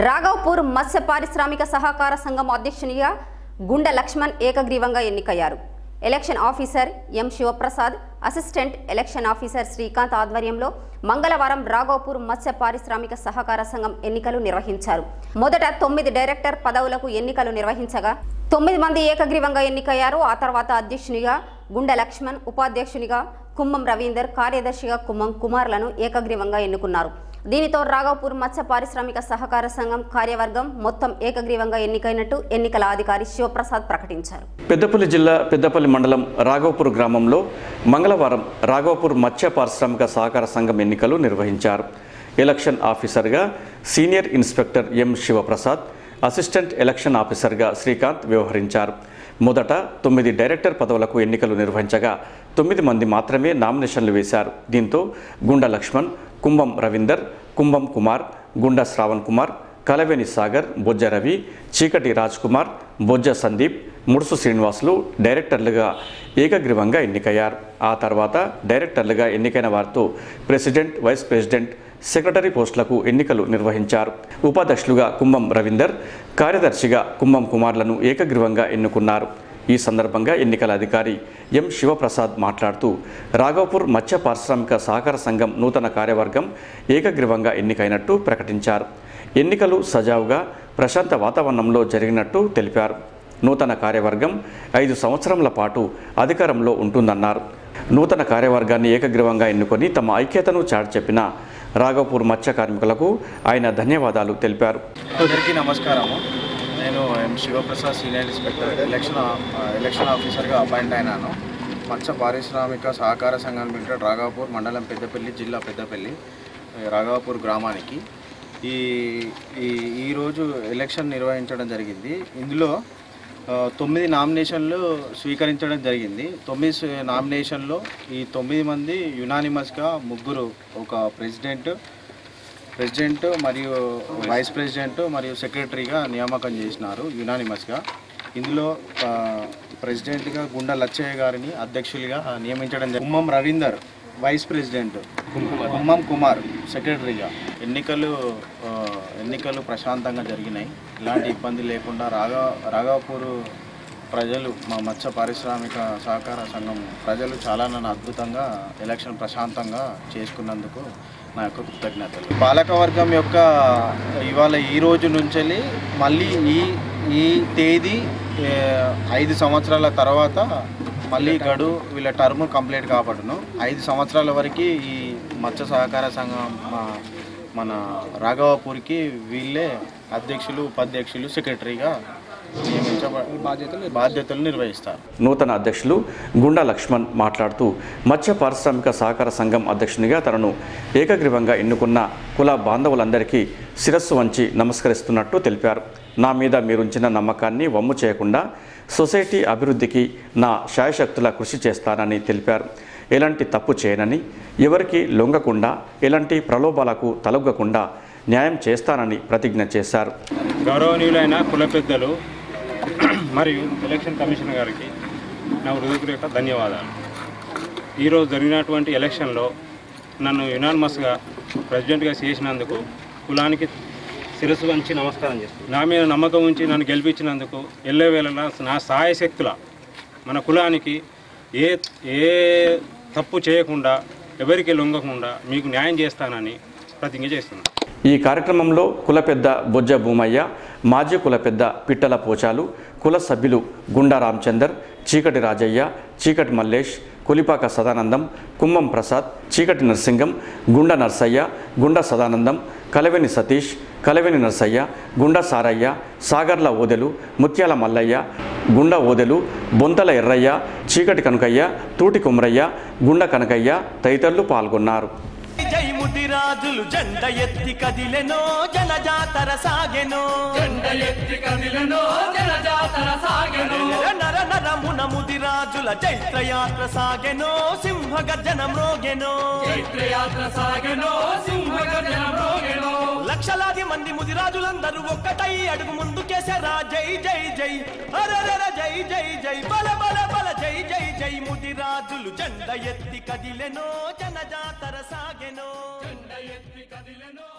రాఘవ్పూర్ మత్స్య పారిశ్రామిక సహకార సంఘం అధ్యక్షునిగా గుండె లక్ష్మణ్ ఏకగ్రీవంగా ఎన్నికయ్యారు election officer M Shivaprasad assistant election officer Srikanth ఆధ్వర్యంలో మంగళవారం రాఘవ్పూర్ మత్స్య పారిశ్రామిక సహకార సంఘం ఎన్నికలు నిర్వహించారు మొదట తొమ్మిది డైరెక్టర్ పదవులకు ఎన్నికలు నిర్వహించగా తొమ్మిది మంది ఏకగ్రీవంగా ఎన్నికయ్యారు ఆ తర్వాత అధ్యక్షునిగా గుండె లక్ష్మణ్ ఉపాధ్యక్షునిగా కుమ్మం రవీందర్ కార్యదర్శిగా కుమ్మం కుమార్లను ఏకగ్రీవంగా ఎన్నుకున్నారు దీనితో రాఘవ్పూర్ మత్స్య పారిశ్రామిక సహకార సంఘం కార్యవర్గం మొత్తం ఏకగ్రీవంగా ఎన్నికైనట్టు ఎన్నికల అధికారి శివప్రసాద్ ప్రకటించారు పెద్దపల్లి జిల్లా పెద్దపల్లి మండలం రాఘవపూర్ గ్రామంలో మంగళవారం రాఘవపూర్ మత్స్య పారిశ్రామిక సహకార సంఘం ఎన్నికలు నిర్వహించారు ఎలక్షన్ ఆఫీసర్గా senior inspector M Shivaprasad assistant election ఆఫీసర్గా శ్రీకాంత్ వ్యవహరించారు మొదట తొమ్మిది డైరెక్టర్ పదవులకు ఎన్నికలు నిర్వహించగా తొమ్మిది మంది మాత్రమే నామినేషన్లు వేశారు దీంతో గుండ లక్ష్మణ్ కుంభం రవీందర్ కుంభం కుమార్ గుండా శ్రావణ్ కుమార్ కలవేని సాగర్ బొజ్జ రవి చీకటి రాజ్ కుమార్ బొజ్జ సందీప్ ముడుసు శ్రీనివాసులు డైరెక్టర్లుగా ఏకగ్రీవంగా ఎన్నికయ్యారు ఆ తర్వాత డైరెక్టర్లుగా ఎన్నికైన వారితో ప్రెసిడెంట్ వైస్ ప్రెసిడెంట్ సెక్రటరీ పోస్టులకు ఎన్నికలు నిర్వహించారు ఉపాధ్యక్షులుగా కుంభం రవీందర్ కార్యదర్శిగా కుంభం కుమార్లను ఏకగ్రీవంగా ఎన్నుకున్నారు ఈ సందర్భంగా ఎన్నికల అధికారి ఎం శివప్రసాద్ మాట్లాడుతూ రాఘవపూర్ మత్స్య పారిశ్రామిక సహకార సంఘం నూతన కార్యవర్గం ఏకగ్రీవంగా ఎన్నికైనట్టు ప్రకటించారు ఎన్నికలు సజావుగా ప్రశాంత వాతావరణంలో జరిగినట్టు తెలిపారు నూతన కార్యవర్గం ఐదు సంవత్సరముల పాటు అధికారంలో ఉంటుందన్నారు నూతన కార్యవర్గాన్ని ఏకగ్రీవంగా ఎన్నుకొని తమ ఐక్యతను చాటి చెప్పిన రాఘవపూర్ మత్స్య కార్మికులకు ఆయన ధన్యవాదాలు తెలిపారు అందరికీ నమస్కారము నేను M Shivaprasad senior inspector election ఆ, ఎలక్షన్ ఆఫీసర్గా అపాయింట్ అయినాను మత్స్య పారిశ్రామిక సహకార సంఘం లిమిటెడ్ రాఘాపూర్ మండలం పెద్దపల్లి జిల్లా పెద్దపల్లి ఆ, రాఘాపూర్ గ్రామానికి ఈ ఈ ఈరోజు ఎలక్షన్ నిర్వహించడం జరిగింది ఇందులో ఆ, తొమ్మిది నామినేషన్లు స్వీకరించడం జరిగింది తొమ్మిది స్వీ- నామినేషన్లో ఈ తొమ్మిది మంది యునానిమస్గా ముగ్గురు ఒక ప్రెసిడెంట్ ప్రెసిడెంట్ మరియు వైస్ ప్రెసిడెంట్ మరియు సెక్రటరీగా నియామకం చేసినారు యునానిమస్గా ఇందులో ఆ, ప్రెసిడెంట్గా గుండా లచ్చయ్య గారిని అధ్యక్షులుగా నియమించడం జరిగింది కుమ్మం రవీందర్ వైస్ ప్రెసిడెంట్ కుమ్మం కుమార్ సెక్రటరీగా ఎన్నికలు ఆ, ఎన్నికలు ప్రశాంతంగా జరిగినాయి ఎలాంటి ఇబ్బంది లేకుండా రాఘవ రాఘవపూర్ ప్రజలు మా మత్స్య పారిశ్రామిక సహకార సంఘం ప్రజలు చాలా నన్ను అద్భుతంగా ఎలక్షన్ ప్రశాంతంగా చేసుకున్నందుకు నా యొక్క కృతజ్ఞతలు పాలకవర్గం యొక్క ఇవాళ ఈ రోజు నుంచి మళ్ళీ ఈ ఈ తేదీ ఏ, ఐదు సంవత్సరాల తర్వాత మళ్ళీ గడు వీళ్ళ టర్మ్ కంప్లీట్ కాబడును ఐదు సంవత్సరాల వరకు ఈ మత్స్య సహకార సంఘం మా- మన రాఘవపూర్కి వీళ్ళే అధ్యక్షులు ఉపాధ్యక్షులు సెక్రటరీగా నియమించబడి బాధ్యతలు బాధ్యతలు నిర్వహిస్తారు నూతన అధ్యక్షులు గుండా లక్ష్మణ్ మాట్లాడుతూ మత్స్య పారిశ్రామిక సహకార సంఘం అధ్యక్షునిగా తనను ఏకగ్రీవంగా ఎన్నుకున్న కుల బాంధవులందరికీ శిరస్సు వంచి నమస్కరిస్తున్నట్టు తెలిపారు నా మీద మీరుంచిన నమ్మకాన్ని వమ్ము చేయకుండా సొసైటీ అభివృద్ధికి నా శాయశక్తుల కృషి చేస్తానని తెలిపారు ఎలాంటి తప్పు చేయనని ఎవరికి లొంగకుండా ఎలాంటి ప్రలోభాలకు తలొగ్గకుండా న్యాయం చేస్తానని ప్రతిజ్ఞ చేశారు గౌరవనీయులైన కుల పెద్దలు మరియు ఎలక్షన్ కమిషన్ గారికి నా హృదయపూర్వక ధన్యవాదాలు ఈరోజు జరిగినటువంటి ఎలక్షన్లో నన్ను యునానిమస్గా ప్రెసిడెంట్గా చేసినందుకు కులానికి శిరస్సు వంచి నమస్కారం చేస్తాను నా మీద నమ్మకం ఉంచి నన్ను గెలిపించినందుకు ఎల్లవేళలా నా సాయశక్తుల మన కులానికి ఏ ఏ తప్పు చేయకుండా ఎవరికి లొంగకుండా మీకు న్యాయం చేస్తానని ప్రతిజ్ఞ చేస్తున్నాను ఈ కార్యక్రమంలో కుల పెద్ద బొజ్జ భూమయ్య మాజీ కుల పెద్ద పిట్టల పోచాలు కుల సభ్యులు గుండా రామచందర్ చీకటి రాజయ్య చీకటి మల్లేష్ కులిపాక సదానందం కుమ్మం ప్రసాద్ చీకటి నరసింగం గుండ నర్సయ్య గుండ సదానందం కలవెని సతీష్ కలవెని నర్సయ్య గుండ సారయ్య సాగర్ల ఓదెలు ముత్యాల మల్లయ్య గుండ ఓదెలు బొంతల ఎర్రయ్య చీకటి కనకయ్య తూటి కుమరయ్య గుండ కనకయ్య తదితరులు పాల్గొన్నారు జై ముదిరాజులు జెండ ఎత్తి కదిలెనో జనజాతర సాగెనో జెండ ఎత్తి కదిలెనో జనజాతర సాగెనో నర నరమున ముదిరాజుల చైత్రయాత్ర సాగెనో సింహ గర్జన మ్రోగెనో చైత్రయాత్ర సాగెనో సింహ గర్జన మ్రోగెనో లక్షలాది మంది ముదిరాజులందరూ ఒక్కటై అడుగు ముందుకేసారా జై జై జై అరరర జై జై జై బల బల బల జై జై జై ముదిరాజులు జెండ ఎత్తి కదిలెనో జనజాతర సాగెనో జెండ ఎత్తి కదిలెనో